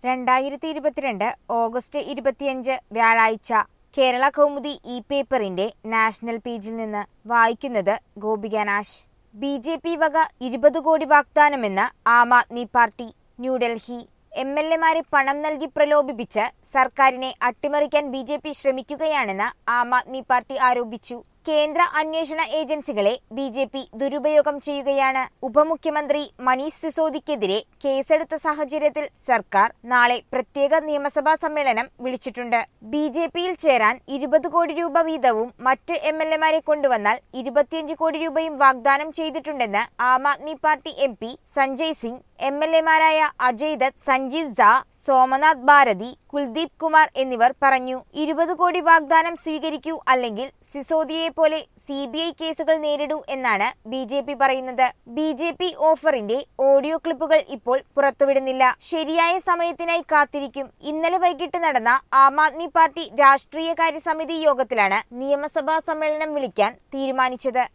രണ്ടായിരത്തി ഇരുപത്തിരണ്ട് ഓഗസ്റ്റ് ഇരുപത്തിയഞ്ച് വ്യാഴാഴ്ച കേരള കൗമുദി ഇ പേപ്പറിന്റെ നാഷണൽ പേജിൽ നിന്ന് വായിക്കുന്നത് Gopika Nash B J P വക ഇരുപത് കോടി വാഗ്ദാനമെന്ന് Aam Aadmi party New Delhi M L എമാരെ പണം നൽകി പ്രലോഭിപ്പിച്ച് സർക്കാരിനെ അട്ടിമറിക്കാൻ ബി ജെ പി ശ്രമിക്കുകയാണെന്ന് ആം ആദ്മി പാർട്ടി ആരോപിച്ചു കേന്ദ്ര അന്വേഷണ ഏജൻസികളെ ബി ജെ പി ദുരുപയോഗം ചെയ്യുകയാണ് ഉപമുഖ്യമന്ത്രി മനീഷ് സിസോദിക്കെതിരെ കേസെടുത്ത സാഹചര്യത്തിൽ സർക്കാർ നാളെ പ്രത്യേക നിയമസഭാ സമ്മേളനം വിളിച്ചിട്ടുണ്ട് ബി ജെ പിയിൽ ചേരാൻ ഇരുപത് കോടി രൂപ വീതവും മറ്റ് എം എൽ എമാരെ കൊണ്ടുവന്നാൽ ഇരുപത്തിയഞ്ച് കോടി രൂപയും വാഗ്ദാനം ചെയ്തിട്ടുണ്ടെന്ന് Aam Aadmi party M P Sanjay Singh M L എമാരായ അജയ് ദത്ത് സഞ്ജീവ് ജാ സോമനാഥ് ഭാരതി കുൽദീപ് കുമാർ എന്നിവർ പറഞ്ഞു ഇരുപത് കോടി വാഗ്ദാനം സ്വീകരിക്കൂ അല്ലെങ്കിൽ സിസോദിയെ പോലെ സി ബി ഐ കേസുകൾ നേരിടൂ എന്നാണ് ബി ജെ പി പറയുന്നത് ബി ജെ പി ഓഫറിന്റെ ഓഡിയോ ക്ലിപ്പുകൾ ഇപ്പോൾ പുറത്തുവിടുന്നില്ല ശരിയായ സമയത്തിനായി കാത്തിരിക്കും ഇന്നലെ വൈകിട്ട് നടന്ന ആം ആദ്മി പാർട്ടി രാഷ്ട്രീയകാര്യ സമിതി യോഗത്തിലാണ് നിയമസഭാ സമ്മേളനം വിളിക്കാൻ തീരുമാനിച്ചത്